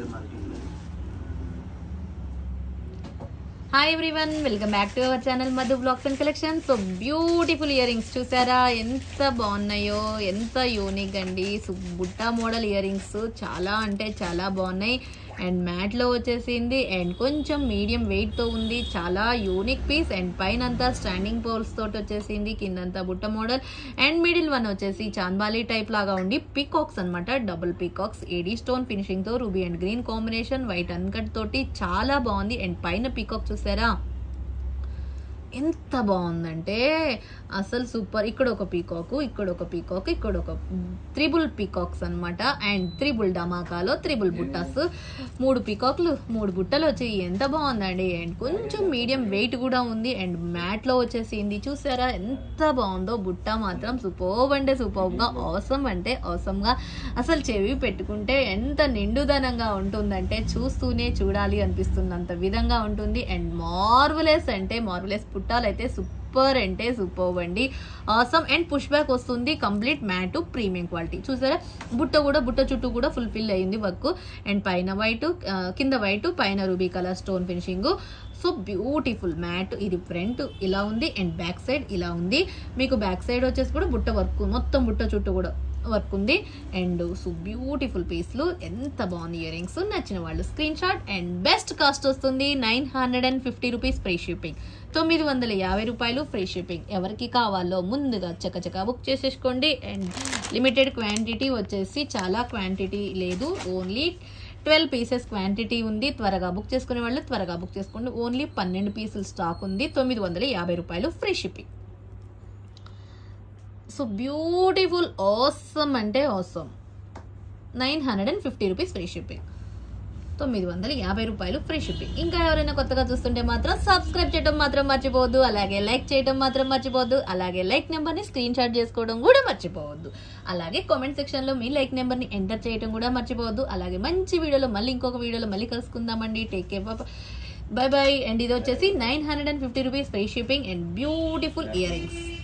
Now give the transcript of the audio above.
hi everyone welcome back to our channel Madhu blogs and collection so beautiful earrings చూసారా ఎంత బాగున్నాయో ఎంత unique అండి సో బుట్ట మోడల్ ఇయర్ రింగ్స్ చాలా అంటే చాలా బాగున్నాయి అండ్ మ్యాట్లో వచ్చేసింది అండ్ కొంచెం మీడియం వెయిట్తో ఉంది చాలా యూనిక్ పీస్ అండ్ పైన అంతా స్టాండింగ్ పోల్స్ తోటి వచ్చేసింది కిందంతా బుట్ట మోడల్ అండ్ మిడిల్ వన్ వచ్చేసి చాంద్బాలి టైప్ లాగా ఉండి పీకాక్స్ అన్నమాట double peacocks AD stone finishing తో ruby and green combination white uncut తోటి చాలా బాగుంది అండ్ పైన పీకాక్ చూసారా ఎంత బాగుందంటే అసలు సూపర్ ఇక్కడ ఒక పీకాక్ ఇక్కడ ఒక పీకాక్ ఇక్కడ ఒక త్రిబుల్ పీకాక్స్ అన్నమాట అండ్ త్రిబుల్ డమాకాలో త్రిబుల్ బుట్టాస్ మూడు పీకాక్లు మూడు బుట్టలు వచ్చి ఎంత బాగుందండి అండ్ కొంచెం మీడియం వెయిట్ కూడా ఉంది అండ్ మ్యాట్లో వచ్చేసింది చూసారా ఎంత బాగుందో బుట్ట మాత్రం సూపర్బ్ అంటే సూపర్బ్గా అవసరం అంటే అవసరంగా అసలు చెవి పెట్టుకుంటే ఎంత నిండుదనంగా ఉంటుందంటే చూస్తూనే చూడాలి అనిపిస్తున్నంత విధంగా ఉంటుంది అండ్ మార్వలెస్ అంటే మార్వలెస్ పుట్టాలు అయితే సూపర్ అంటే సూపర్ అండి ఆసమ్ అండ్ పుష్ బ్యాక్ వస్తుంది కంప్లీట్ మ్యాట్ ప్రీమియం క్వాలిటీ చూసారా బుట్ట కూడా బుట్ట చుట్టూ కూడా ఫుల్ఫిల్ అయ్యింది వర్క్ అండ్ పైన వైట్ కింద వైట్ పైన ruby colour stone finishing so beautiful matte ఇది ఫ్రంట్ ఇలా ఉంది అండ్ బ్యాక్ సైడ్ ఇలా ఉంది మీకు బ్యాక్ సైడ్ వచ్చేసి కూడా బుట్ట వర్క్ మొత్తం బుట్ట చుట్టూ కూడా వర్క్ ఉంది అండ్ సో బ్యూటిఫుల్ పీస్లు ఎంత బాగుంది ఇయర్ రింగ్స్ నచ్చిన వాళ్ళు screenshot and best cost వస్తుంది nine hundred and fifty rupees free shipping తొమ్మిది వందల యాభై రూపాయలు ఫ్రీ షిప్పింగ్ ఎవరికి కావాలో ముందుగా చకచకా బుక్ చేసేసుకోండి అండ్ లిమిటెడ్ క్వాంటిటీ వచ్చేసి చాలా క్వాంటిటీ లేదు ఓన్లీ ట్వెల్వ్ పీసెస్ క్వాంటిటీ ఉంది త్వరగా బుక్ చేసుకునే వాళ్ళు త్వరగా బుక్ చేసుకోండి ఓన్లీ పన్నెండు పీసులు స్టాక్ ఉంది తొమ్మిది వందల యాభై రూపాయలు free shipping so beautiful awesome అంటే awesome nine hundred and fifty rupees free shipping తొమ్మిది వందల యాభై రూపాయలు ఫ్రీ షిప్పింగ్ ఇంకా ఎవరైనా కొత్తగా చూస్తుంటే మాత్రం సబ్స్క్రైబ్ చేయడం మాత్రం మర్చిపోవద్దు అలాగే లైక్ చేయడం మాత్రం మర్చిపోవద్దు అలాగే లైక్ నెంబర్ని స్క్రీన్ షాట్ చేసుకోవడం కూడా మర్చిపోవద్దు అలాగే కామెంట్ సెక్షన్లో మీ లైక్ నెంబర్ని ఎంటర్ చేయడం కూడా మర్చిపోవద్దు అలాగే మంచి వీడియోలో మళ్ళీ ఇంకొక వీడియోలో మళ్ళీ కలుసుకుందామండి take care bye bye and ఇది వచ్చేసి nine hundred and fifty rupees free shipping and beautiful ear rings